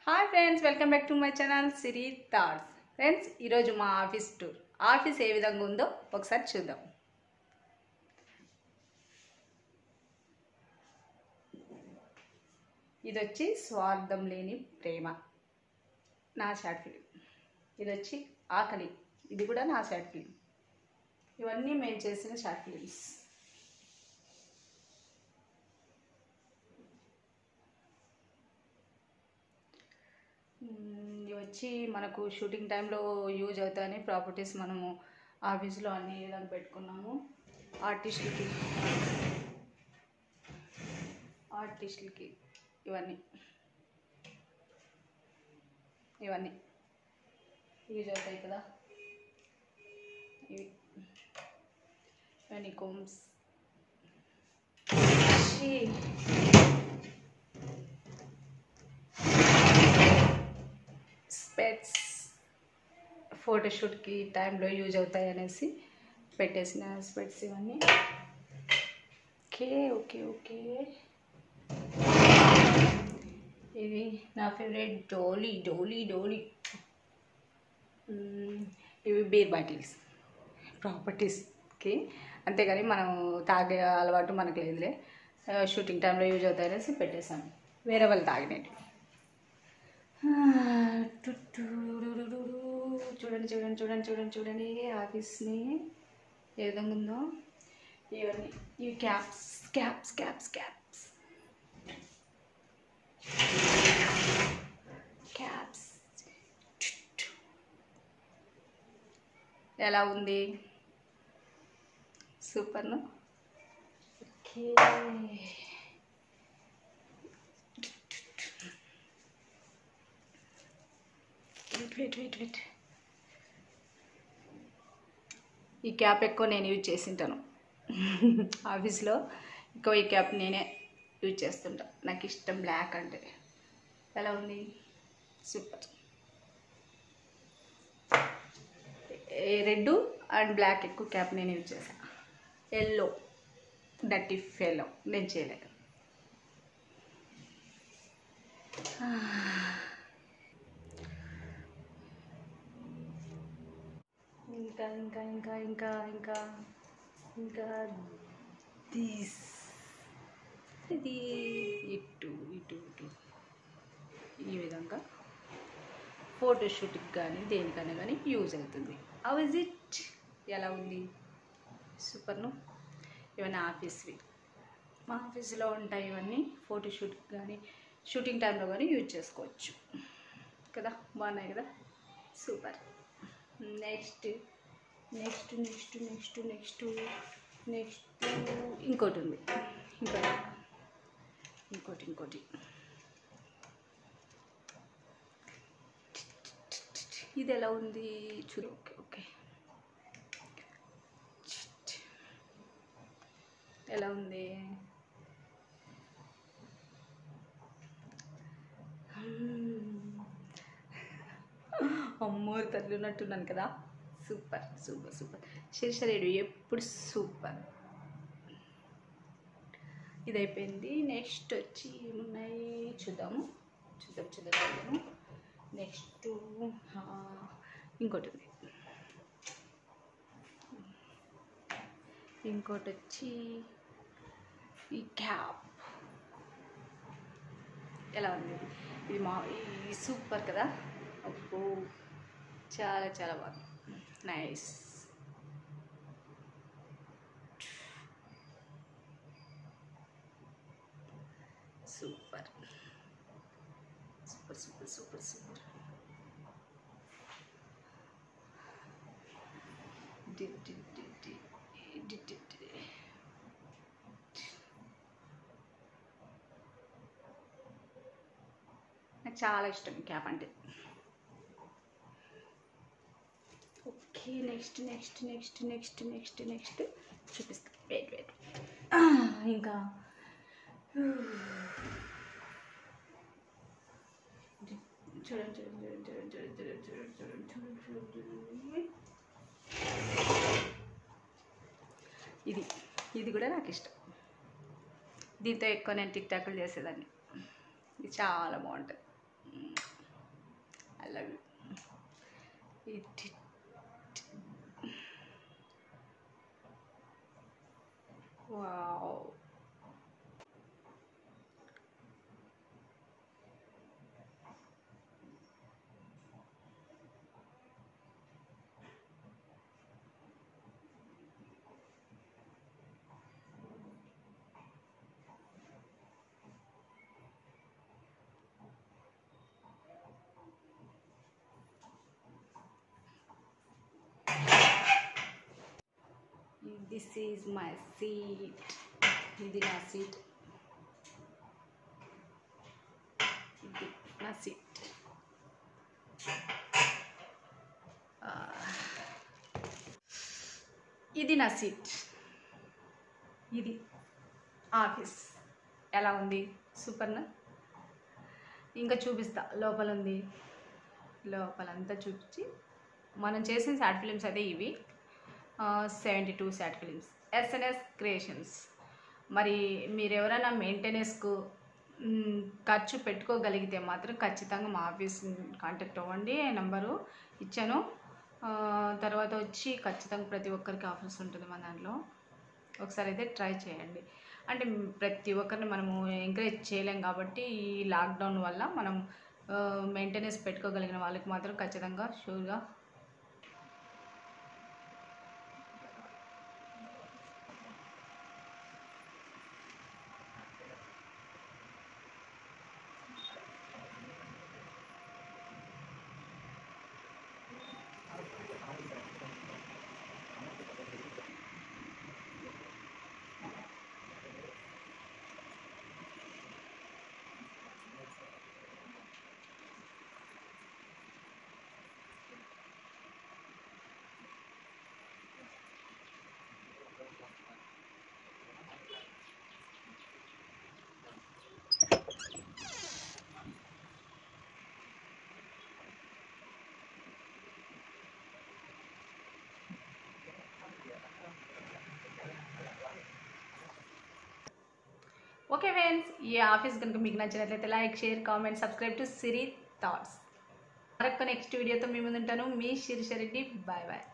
hi friends welcome back to my channel Siri thoughts friends ఈరోజు మా office tour office ఏ విధంగా ఉందో ఒకసారి చూద్దాం ఇది వచ్చి స్వార్థం లేని ప్రేమ నా షార్ట్ ఫిలిం ఇది వచ్చి ఆకలి ఇది కూడా నా షార్ట్ ఫిలిం ఇవన్నీ మేము చేసిన షార్ట్ ఫిలిమ్స్ మ్మ్, ఇవి వచ్చి మనకు షూటింగ్ టైంలో యూజ్ అవుతాయని ప్రాపర్టీస్ మనము ఆఫీస్లో అన్ని విధంగా పెట్టుకున్నాము ఆర్టిస్టులకి ఆర్టిస్టులకి ఇవన్నీ ఇవన్నీ యూజ్ అవుతాయి కదా ఇవి ఇవన్నీ కోమ్స్ స్పెట్స్ ఫోటోషూట్కి టైంలో యూజ్ అవుతాయి అనేసి పెట్టేసిన స్పెట్స్ ఇవన్నీ ఓకే ఓకే ఓకే ఇది నా ఫేవరెట్ డోలీ డోలీ డోలీ మ్మ్, ఇవి బీర్ బాటిల్స్ ప్రాపర్టీస్కి అంతేగాని మనం తాగే అలవాటు మనకు లేదులే ఆ, షూటింగ్ టైంలో యూజ్ అవుతాయనేసి పెట్టేసాను వేరే వాళ్ళు తాగినట్టు చూడండి చూడండి చూడండి చూడండి చూడండి ఆఫీస్ని ఏ విధంగా ఉందో ఇవన్నీ ఇవి caps caps caps caps caps ఎలా ఉంది సూపర్ను okay wait wait wait wait ఈ క్యాప్ ఎక్కువ నేను యూజ్ చేసింటాను ఆఫీస్లో ఎక్కువ ఈ క్యాప్ నేనే యూజ్ చేస్తుంటా నాకు ఇష్టం బ్లాక్ అంటే ఎలా ఉంది సూపర్ రెడ్ అండ్ బ్లాక్ ఎక్కువ క్యాప్ నేను యూజ్ చేశాను ఎల్లో డట్టి ఫెలో నేను చేయలేదు ఇంకా ఇంకా ఇంకా ఇంకా ఇంకా ఇంకా దీస్ ఇది ఇటు ఇటు ఇటు ఈ విధంగా ఫోటోషూట్కి కానీ దేనికైనా కానీ యూజ్ అవుతుంది హౌ ఇస్ ఇట్ ఎలా ఉంది సూపర్ను ఇవన్నీ ఆఫీస్వి మా ఆఫీస్లో ఉంటాయి ఇవన్నీ ఫోటోషూట్కి కానీ షూటింగ్ టైంలో కానీ యూజ్ చేసుకోవచ్చు కదా బాగున్నాయి కదా super next next next next next next ఇంకోటి ఉంది ఇంకోటి ఇంకోటి ఇంకోటి ఇది ఎలా ఉంది చూడు ఓకే ఓకే ఎలా ఉంది అమ్మో తల్లి ఉన్నట్టున్నాను కదా సూపర్ సూపర్ సూపర్ శీర్షరేడు ఎప్పుడు సూపర్ ఇది అయిపోయింది నెక్స్ట్ వచ్చి ఏమున్నాయి చూద్దాము చూద్దాం చూద్దాం చూద్దాము నెక్స్ట్ ఇంకోటి ఉంది ఇంకోటి వచ్చి ఈ క్యాప్ ఎలా ఉంది ఇది మా ఇది సూపర్ కదా అబ్బో చాలా చాలా బాగుంది nice super super super super super డి డి డి డి డి డి డి నాకు చాలా ఇష్టం ఈ క్యాప్ అంటే okay next next next next next next చూపిస్తా వెయిట్ వెయిట్ ఇంకా చూడండి చూడండి చూడండి చూడండి చూడండి చూడండి చూడండి చూడండి చూడండి చూడండి ఇది ఇది కూడా నాకు ఇష్టం దీంతో ఎక్కువ నేను టిక్ టాక్లు చేసేదాన్ని ఇది చాలా బాగుంటుంది I love you it wow this is my seat ఇది నా సీట్ ఇది నా సీట్ ఆ, ఇది నా సీట్ ఇది ఆఫీస్ ఎలా ఉంది సూపర్నా ఇంకా చూపిస్తా లోపల ఉంది లోపలంతా చూపించి మనం చేసిన షార్ట్ ఫిలిమ్స్ అయితే ఇవి seventy two short films SNS creations మరి మీరు ఎవరైనా మెయింటెనెన్స్కు మ్, ఖర్చు పెట్టుకోగలిగితే మాత్రం ఖచ్చితంగా మా ఆఫీస్ కాంటాక్ట్ అవ్వండి నెంబరు ఇచ్చాను ఆ, తర్వాత వచ్చి ఖచ్చితంగా ప్రతి ఒక్కరికి ఆఫర్స్ ఉంటుంది మన దాంట్లో ఒకసారి అయితే ట్రై చేయండి అంటే ప్రతి ఒక్కరిని మనము ఎంకరేజ్ చేయలేం కాబట్టి ఈ లాక్డౌన్ వల్ల మనం మెయింటెనెన్స్ పెట్టుకోగలిగిన వాళ్ళకి మాత్రం ఖచ్చితంగా షూర్గా ఓకే ఫ్రెండ్స్ ఈ ఆఫీస్ కనుక మీకు నచ్చినట్లయితే like share comment subscribe to Siri thoughts మరొక నెక్స్ట్ వీడియోతో మీ ముందు ఉంటాను మీ శిరీష రెడ్డి బాయ్ బాయ్